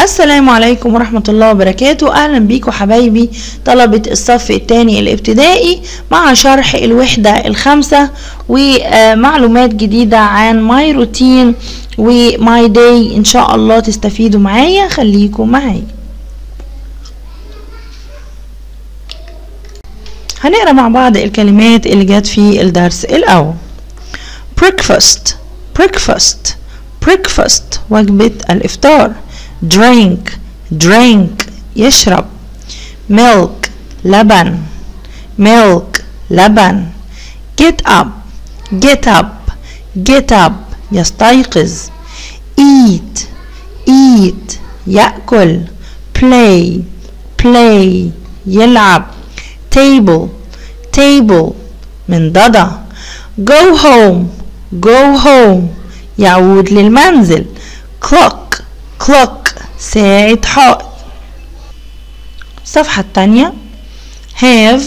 السلام عليكم ورحمة الله وبركاته أهلا بيكم حبايبي طلبة الصف الثاني الابتدائي مع شرح الوحدة الخامسة ومعلومات جديدة عن ماي روتين وماي داي إن شاء الله تستفيدوا معايا خليكم معايا هنقرا مع بعض الكلمات اللي جت في الدرس الأول breakfast breakfast breakfast وجبة الإفطار drink drink يشرب milk لبن milk لبن get up get up get up يستيقظ eat eat يأكل play play يلعب table table من ضدة go home go home يعود للمنزل clock clock ساعة حائط الصفحة التانية have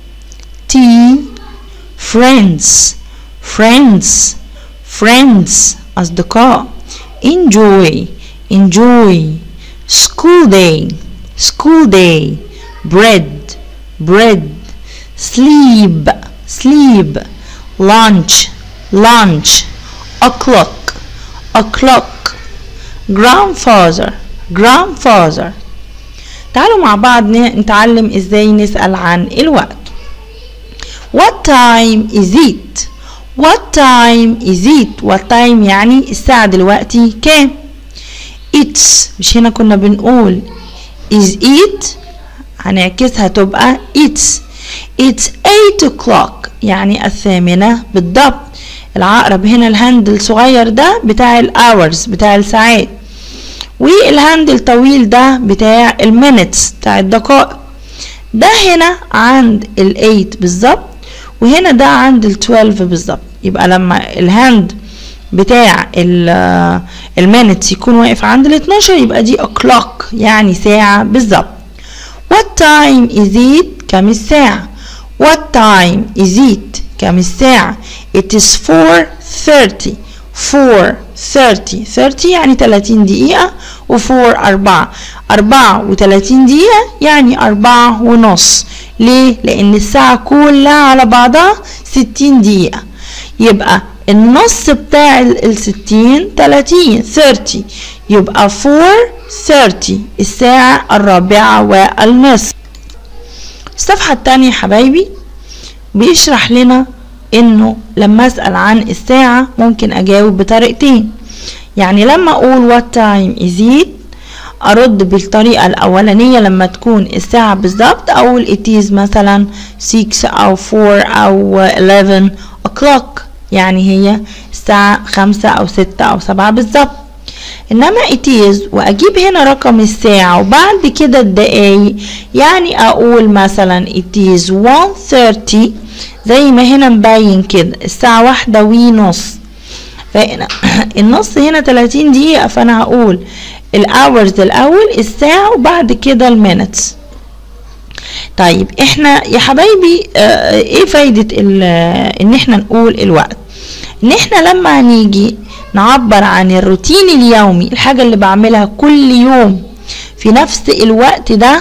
tea friends friends friends أصدقاء enjoy enjoy school day school day bread bread sleep sleep lunch lunch o'clock o'clock grandfather grandfather تعالوا مع بعض نتعلم ازاي نسأل عن الوقت what time is it what time is it what time يعني الساعة دلوقتي كام it's مش هنا كنا بنقول is it هنعكسها تبقى it's it's 8 o'clock يعني الثامنة بالضبط العقرب هنا الهاند الصغير ده بتاع الاورز بتاع الساعات والهاند الطويل ده بتاع المينتس بتاع الدقائق ده هنا عند ال 8 بالظبط وهنا ده عند ال 12 بالظبط يبقى لما الهاند بتاع المينتس يكون واقف عند ال 12 يبقى دي o'clock يعني ساعة بالظبط what time is it كم الساعة what time is it كم الساعة it is 4:30 4:30 30 يعني 30 دقيقة و4 أربعة أربعة وتلاتين دقيقة يعني أربعة ونص ليه؟ لأن الساعة كلها على بعضها ستين دقيقة يبقى النص بتاع الستين تلاتين 30 يبقى 4:30 الساعة الرابعة والنصف الصفحة التانية حبايبي بيشرح لنا انه لما اسأل عن الساعة ممكن اجاوب بطريقتين يعني لما اقول what time is it ارد بالطريقة الاولانية لما تكون الساعة بالظبط اقول it is مثلا 6 او 4 او 11 o'clock يعني هي الساعة خمسة او ستة او سبعة بالظبط انما it is واجيب هنا رقم الساعة وبعد كده الدقايق يعني اقول مثلا it is 1:30 زي ما هنا مبين كده الساعة واحدة ونص فهنا النص هنا 30 دقيقة فانا هقول الاورز الاول الساعة وبعد كده المينتس طيب احنا يا حبايبي اه ايه فايدة ان احنا نقول الوقت ان احنا لما هنيجي نعبر عن الروتين اليومي الحاجة اللي بعملها كل يوم في نفس الوقت ده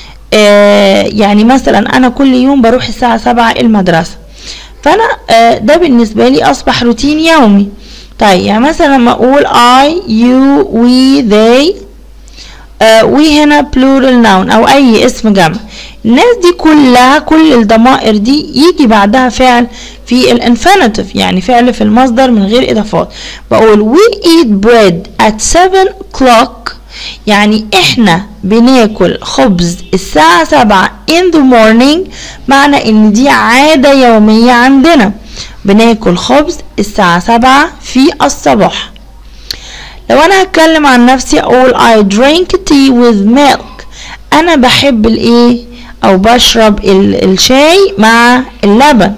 آه يعني مثلا انا كل يوم بروح الساعة سبعة المدرسة فانا آه ده بالنسبة لي اصبح روتين يومي طيب يعني مثلا لما اقول I you we they آه وهنا plural noun او اي اسم جمع الناس دي كلها كل الضمائر دي يجي بعدها فعل في الانفينيتيف يعني فعل في المصدر من غير اضافات بقول we eat bread at 7 o'clock يعني احنا بناكل خبز الساعة سبعة in the morning معنى ان دي عادة يومية عندنا بناكل خبز الساعة سبعة في الصباح لو انا هتكلم عن نفسي اقول I drink tea with milk انا بحب الايه او بشرب الشاي مع اللبن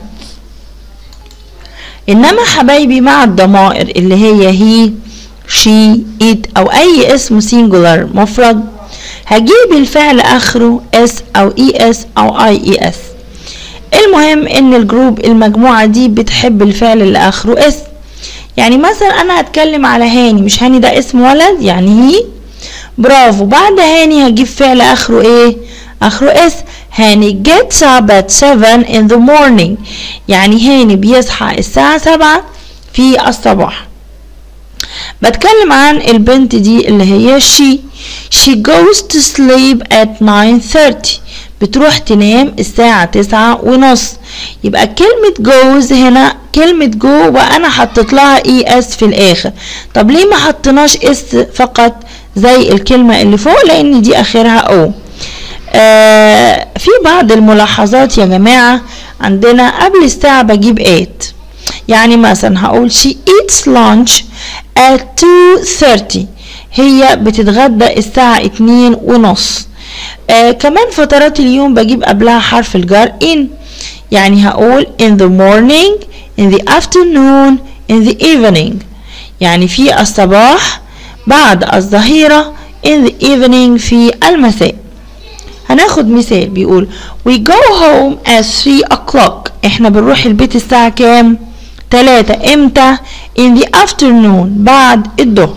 انما حبايبي مع الضمائر اللي هي هي she it او اي اسم singular مفرد هجيب الفعل اخره s او es او ies المهم ان الجروب المجموعة دي بتحب الفعل اللي اخره اس يعني مثلا انا هتكلم على هاني مش هاني ده اسم ولد يعني هي برافو بعد هاني هجيب فعل اخره ايه اخره اس هاني gets up at 7 in the morning يعني هاني بيصحى الساعة 7 في الصباح بتكلم عن البنت دي اللي هي she she goes to sleep at 9:30 بتروح تنام الساعة تسعة ونص يبقى كلمة goes هنا كلمة جو وأنا حطيت لها اي اس في الآخر طب ليه ما حطيناش اس فقط زي الكلمة اللي فوق لأن دي آخرها او آه في بعض الملاحظات يا جماعة عندنا قبل الساعة بجيب ات يعني مثلا هقول she eats lunch at 2:30 هي بتتغدى الساعة اتنين ونص آه كمان فترات اليوم بجيب قبلها حرف الجر in يعني هقول in the morning in the afternoon in the evening يعني في الصباح بعد الظهيرة in the evening في المساء هناخد مثال بيقول we go home at 3 o'clock احنا بنروح البيت الساعة كام؟ تلاتة امتى؟ in the afternoon بعد الظهر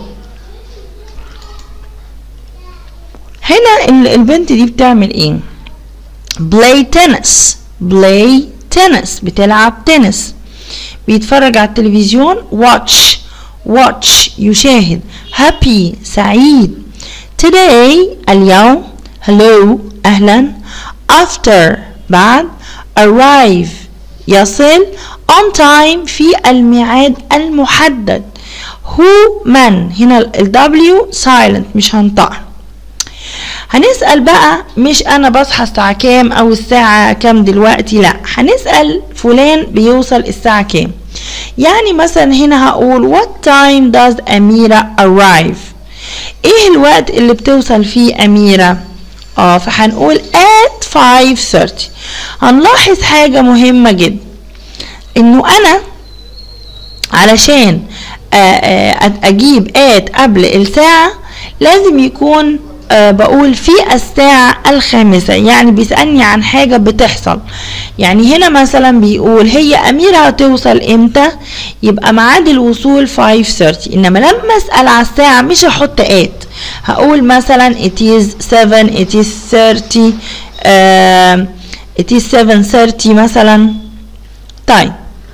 هنا البنت دي بتعمل ايه؟ play tennis play tennis بتلعب تنس بيتفرج على التلفزيون watch watch يشاهد happy سعيد today اليوم hello أهلا after بعد arrive يصل on time في الميعاد المحدد who من هنا ال W silent مش هنطقها هنسأل بقى مش أنا بصحى الساعة كام أو الساعة كام دلوقتي لأ هنسأل فلان بيوصل الساعة كام يعني مثلا هنا هقول what time does أميرة arrive ايه الوقت اللي بتوصل فيه أميرة اه فهنقول at 5:30 هنلاحظ حاجة مهمة جدا انه انا علشان اجيب at قبل الساعة لازم يكون أه بقول في الساعة الخامسة يعني بيسألني عن حاجة بتحصل يعني هنا مثلا بيقول هي أميرة هتوصل امتى يبقى ميعاد الوصول 5:30 إنما لما أسأل على الساعة مش هحط آت هقول مثلا it is 7 it is 30 uh, it is 7:30 مثلا طيب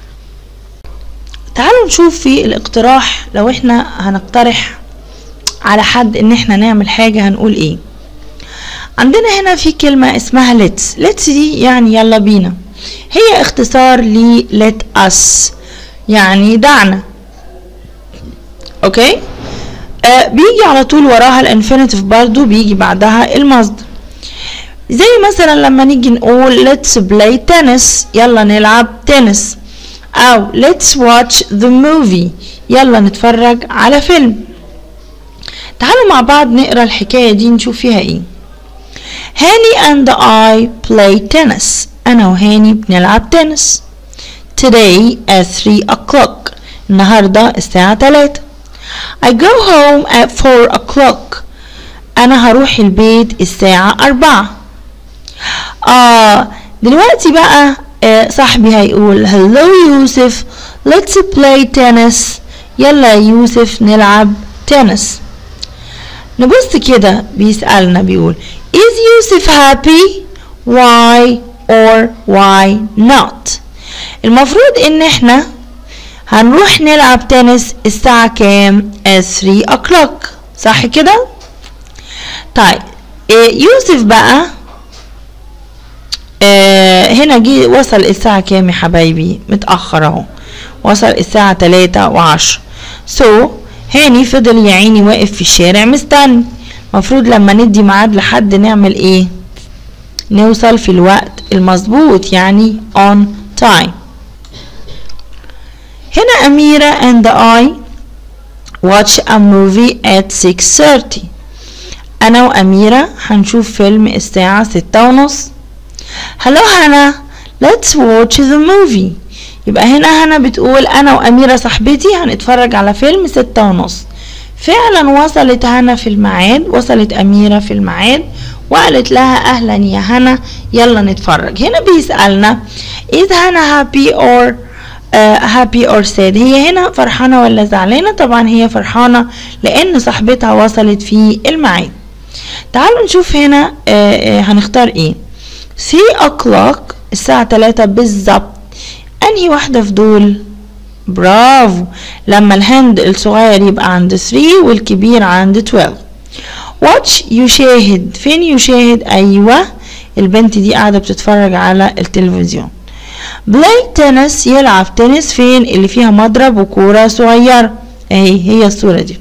تعالوا نشوف في الاقتراح لو احنا هنقترح على حد ان احنا نعمل حاجة هنقول ايه عندنا هنا في كلمة اسمها let's let's دي يعني يلا بينا هي اختصار ل let us يعني دعنا اوكي آه بيجي على طول وراها الانفينيتيف برضو بيجي بعدها المصدر زي مثلا لما نيجي نقول let's play tennis يلا نلعب تنس او let's watch the movie يلا نتفرج على فيلم تعالوا مع بعض نقرا الحكاية دي نشوف فيها ايه هاني and I play tennis أنا وهاني بنلعب تنس today at 3 o'clock النهاردة الساعة 3 I go home at 4 o'clock أنا هروح البيت الساعة 4 آه دلوقتي بقى آه صاحبي هيقول hello يوسف let's play tennis يلا يا يوسف نلعب تنس نبص كده بيسألنا بيقول is يوسف happy why or why not المفروض ان احنا هنروح نلعب تنس الساعة كام at 3 o'clock صح كده طيب إيه يوسف بقى آه هنا جه وصل الساعة كام يا حبايبي متأخر اهو وصل الساعة تلاتة وعشرة سو so, هاني فضل يا عيني واقف في الشارع مستني المفروض لما ندي ميعاد لحد نعمل ايه نوصل في الوقت المظبوط يعني on time هنا أميرة and I watch a movie at 6:30 أنا وأميرة هنشوف فيلم الساعة ستة ونص هلو هنا let's watch the movie يبقى هنا هنا بتقول انا واميرة صاحبتي هنتفرج على فيلم ستة ونص فعلا وصلت هنا في الميعاد وصلت اميرة في الميعاد وقالت لها اهلا يا هنا يلا نتفرج هنا بيسألنا is هنا happy or uh, happy or sad هي هنا فرحانة ولا زعلانة طبعا هي فرحانة لأن صاحبتها وصلت في الميعاد تعالوا نشوف هنا uh, uh, هنختار ايه 3 o'clock الساعة 3 بالظبط أنهي واحدة في دول برافو لما الهاند الصغير يبقى عند 3 والكبير عند 12 watch يشاهد فين يشاهد أيوة البنت دي قاعدة بتتفرج على التلفزيون بلاي تنس يلعب تنس فين اللي فيها مضرب وكورة صغيرة اهي هي الصورة دي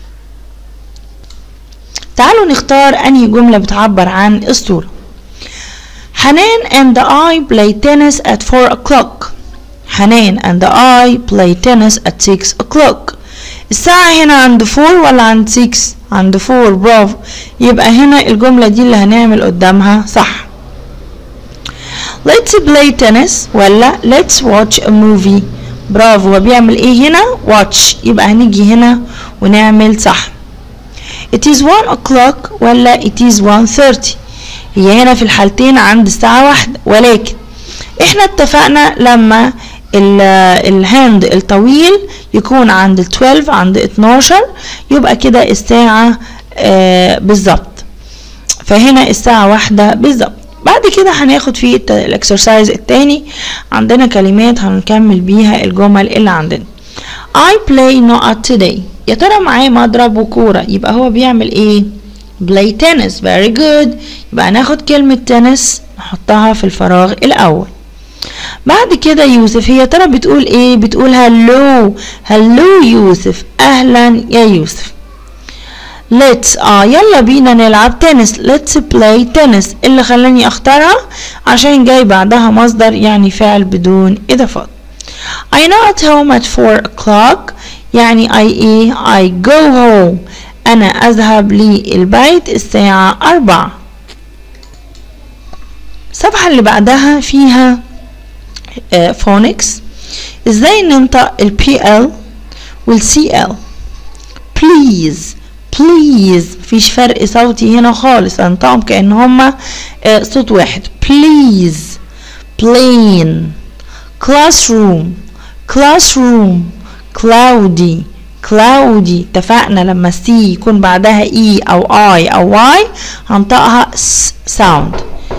تعالوا نختار انهي جملة بتعبر عن الصورة حنان and I play tennis at 4 o'clock حنان and I play tennis at 6 o'clock الساعة هنا عند 4 ولا عند 6 عند 4 برافو يبقى هنا الجملة دي اللي هنعمل قدامها صح let's play tennis ولا let's watch a movie برافو هو بيعمل ايه هنا watch يبقى هنيجي هنا ونعمل صح it is 1 o'clock ولا it is 1:30 هي هنا في الحالتين عند الساعة واحدة ولكن احنا اتفقنا لما الهاند الطويل يكون عند ال 12 عند 12 يبقى كده الساعة آه بالظبط فهنا الساعة واحدة بالظبط بعد كده هناخد في الاكسرسايز التاني عندنا كلمات هنكمل بيها الجمل اللي عندنا I play not today يا ترى معاه مضرب وكورة يبقى هو بيعمل ايه play tennis very good يبقى هناخد كلمة تنس نحطها في الفراغ الأول بعد كده يوسف هي ترى بتقول ايه بتقول هلو هلو يوسف اهلا يا يوسف let's اه يلا بينا نلعب تنس let's play تنس اللي خلاني اختارها عشان جاي بعدها مصدر يعني فعل بدون اضافات I not home at 4 o'clock يعني I ايه I go home انا اذهب للبيت الساعة أربعة الصفحة اللي بعدها فيها فونكس ازاي ننطق ال PL وال CL please please مفيش فرق صوتي هنا خالص انطقهم كأن هما صوت واحد please plane classroom classroom cloudy cloudy اتفقنا لما السي يكون بعدها اي او اي او واي هنطقها sound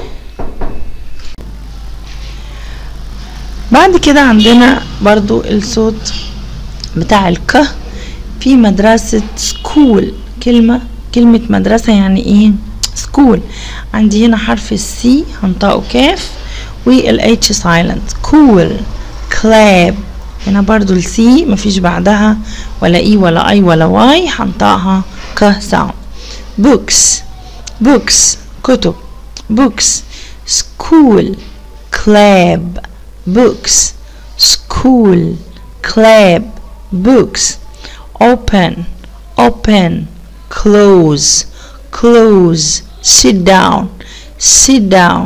بعد كده عندنا برضو الصوت بتاع الك في مدرسة سكول كلمة كلمة مدرسة يعني ايه سكول عندي هنا حرف السي هنطقه كاف والاتش سايلنت كول كلاب هنا برضو السي مفيش بعدها ولا اي ولا اي ولا واي هنطقها ك ساوند بوكس بوكس كتب بوكس سكول كلاب books school club books open open close close sit down sit down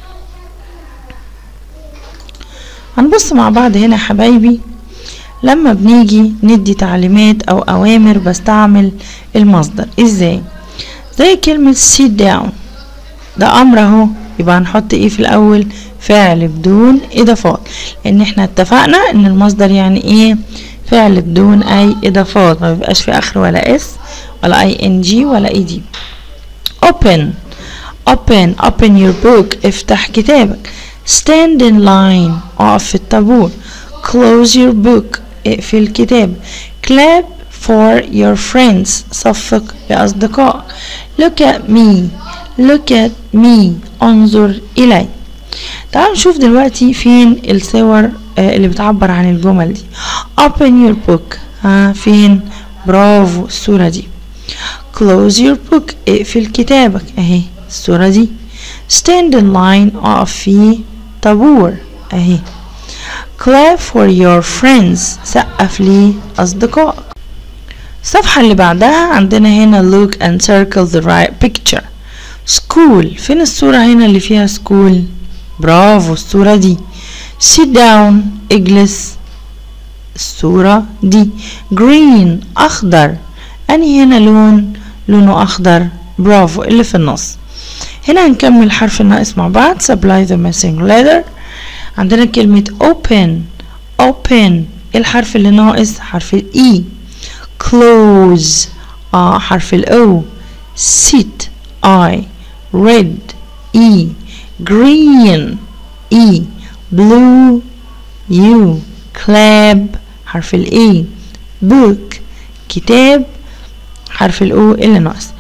هنبص مع بعض هنا يا حبايبي لما بنيجي ندي تعليمات او اوامر بستعمل المصدر ازاي زي كلمة sit down ده امر اهو يبقى هنحط ايه في الاول فعل بدون اضافات لان احنا اتفقنا ان المصدر يعني ايه فعل بدون اي اضافات ما بيبقاش في اخر ولا اس ولا اي ان جي ولا اي دي open open open your book افتح كتابك stand in line اقف في الطابور close your book اقفل كتاب clap for your friends صفق لأصدقائك look at me look at me انظر إلي تعالوا نشوف دلوقتي فين الصور اللي بتعبر عن الجمل دي open your book ها فين برافو الصورة دي close your book اقفل كتابك اهي الصورة دي stand in line اقف في طابور اهي clap for your friends سقف لأصدقائك الصفحة اللي بعدها عندنا هنا look and circle the right picture school فين الصورة هنا اللي فيها school برافو الصورة دي sit down اجلس الصورة دي green أخضر أنهي هنا لون لونه أخضر برافو اللي في النص هنا هنكمل الحرف الناقص مع بعض supply the missing letter عندنا كلمة open open الحرف اللي ناقص حرف الاي close اه حرف الاو sit I red E green E blue U clap حرف ال A book كتاب حرف الأو اللي ناقص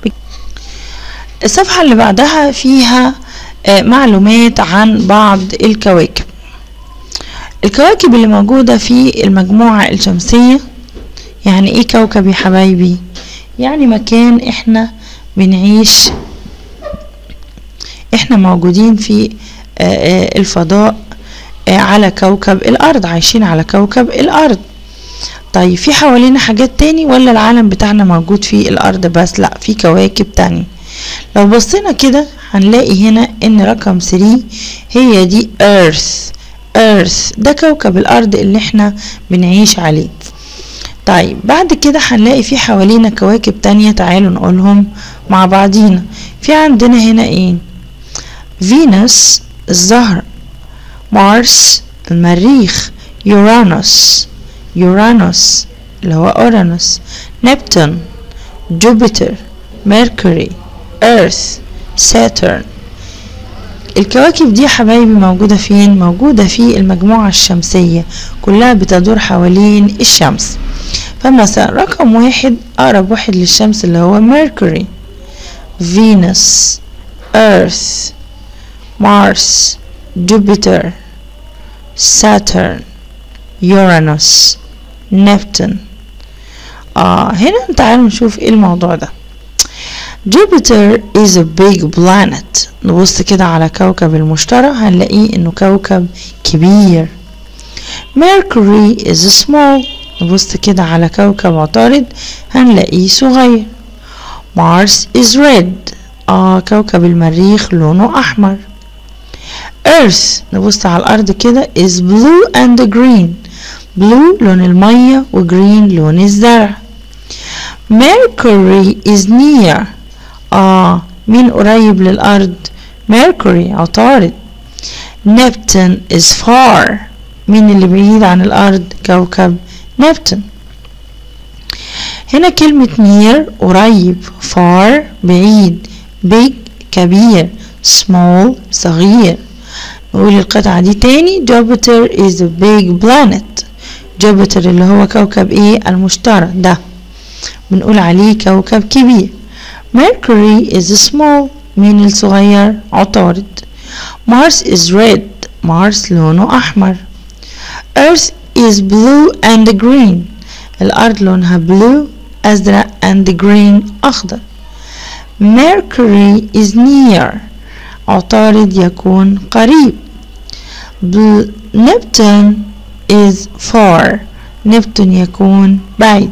الصفحة اللي بعدها فيها آه، معلومات عن بعض الكواكب الكواكب اللي موجودة في المجموعة الشمسية يعني ايه كوكب يا حبايبي يعني مكان احنا بنعيش احنا موجودين في آه، آه، الفضاء آه، على كوكب الارض عايشين على كوكب الارض طيب في حوالينا حاجات تاني ولا العالم بتاعنا موجود في الارض بس لا في كواكب تانية لو بصينا كده هنلاقي هنا ان رقم 3 هي دي earth earth ده كوكب الارض اللي احنا بنعيش عليه طيب بعد كده هنلاقي في حوالينا كواكب تانية تعالوا نقولهم مع بعضينا في عندنا هنا ايه فينوس الزهر مارس المريخ يورانوس يورانوس اللي هو اورانوس نبتون جوبيتر ميركوري ايرث ساترن الكواكب دي يا حبايبي موجودة فين؟ موجودة في المجموعة الشمسية كلها بتدور حوالين الشمس فمثلا رقم واحد أقرب واحد للشمس اللي هو ميركوري فينوس ايرث مارس جوبيتر ساترن يورانوس نبتون آه هنا تعالوا نشوف ايه الموضوع ده جوبيتر is a big planet نبص كده على كوكب المشتري هنلاقيه انه كوكب كبير Mercury is small نبص كده على كوكب عطارد هنلاقيه صغير Mars is red اه كوكب المريخ لونه احمر Earth نبص على الارض كده is blue and green blue لون المية وgreen لون الزرع Mercury is near آه مين قريب للأرض Mercury عطارد Neptune is far مين اللي بعيد عن الأرض كوكب نبتون هنا كلمة near قريب far بعيد big كبير small صغير نقول القطعة دي تاني Jupiter is a big planet Jupiter اللي هو كوكب ايه المشتري ده بنقول عليه كوكب كبير Mercury is small مين الصغير عطارد Mars is red مارس لونه أحمر Earth is blue and green الأرض لونها blue أزرق and green أخضر Mercury is near عطارد يكون قريب Neptune is far نبتون يكون بعيد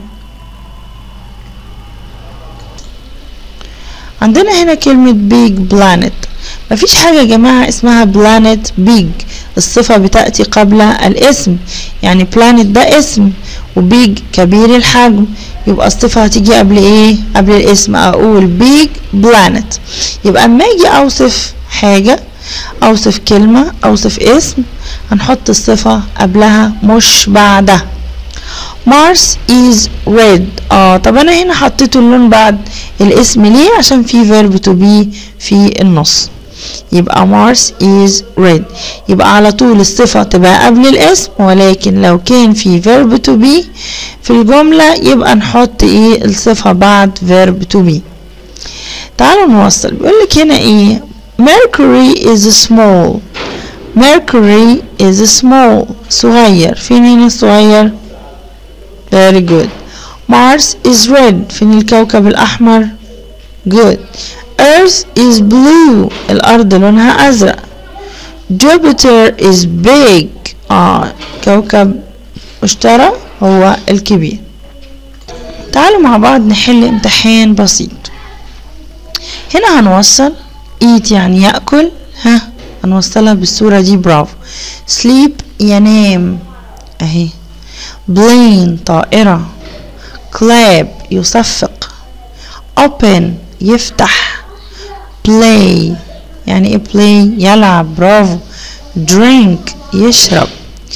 عندنا هنا كلمة big planet مفيش حاجة يا جماعة اسمها planet big الصفة بتأتي قبل الاسم يعني planet ده اسم وبيج كبير الحجم يبقى الصفة هتيجي قبل ايه قبل الاسم اقول big planet يبقى اما اجي اوصف حاجة اوصف كلمة اوصف اسم هنحط الصفة قبلها مش بعدها مارس is red اه طب انا هنا حطيت اللون بعد الاسم ليه عشان في verb to be في النص يبقى مارس is red يبقى على طول الصفة تبقى قبل الاسم ولكن لو كان في verb to be في الجملة يبقى نحط ايه الصفة بعد verb to be تعالوا نوصل بيقولك هنا ايه Mercury is small Mercury is small صغير فين هنا الصغير very good Mars is red فين الكوكب الأحمر good Earth is blue الأرض لونها أزرق Jupiter is big آه كوكب مشتري هو الكبير تعالوا مع بعض نحل امتحان بسيط هنا هنوصل eat يعني يأكل ها هنوصلها بالصورة دي برافو sleep ينام اهي plane طائرة clap يصفق open يفتح play يعني ايه play يلعب برافو drink يشرب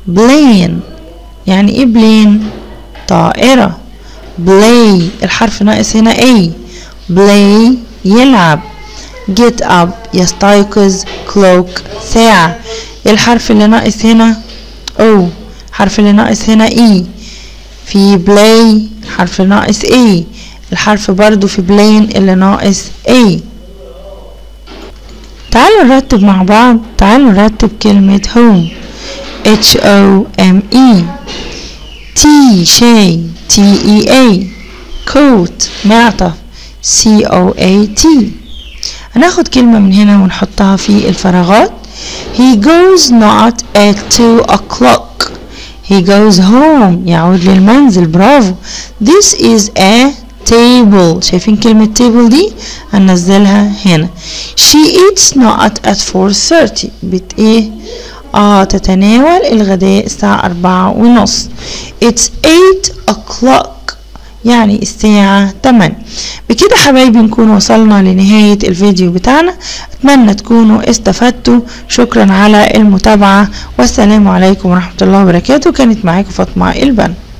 plane يعني ايه plane طائرة play الحرف ناقص هنا A play يلعب get up يستيقظ clock ساعة الحرف اللي ناقص هنا O الحرف اللي ناقص هنا E في play حرف ناقص A الحرف برضو في plane اللي ناقص A تعالوا نرتب مع بعض تعالوا نرتب كلمة home H O M E T شاي T E A coat معطف C O A T هناخد كلمة من هنا ونحطها في الفراغات He goes not at two o'clock He goes home يعود للمنزل برافو This is a table شايفين كلمة table دي هننزلها هنا She eats not at 4:30 بت ايه اه تتناول الغداء الساعة أربعة ونص It's 8 o'clock يعني الساعة 8 بكده حبايبي نكون وصلنا لنهاية الفيديو بتاعنا أتمنى تكونوا استفدتوا شكرا على المتابعة والسلام عليكم ورحمة الله وبركاته كانت معاكم فاطمة البنا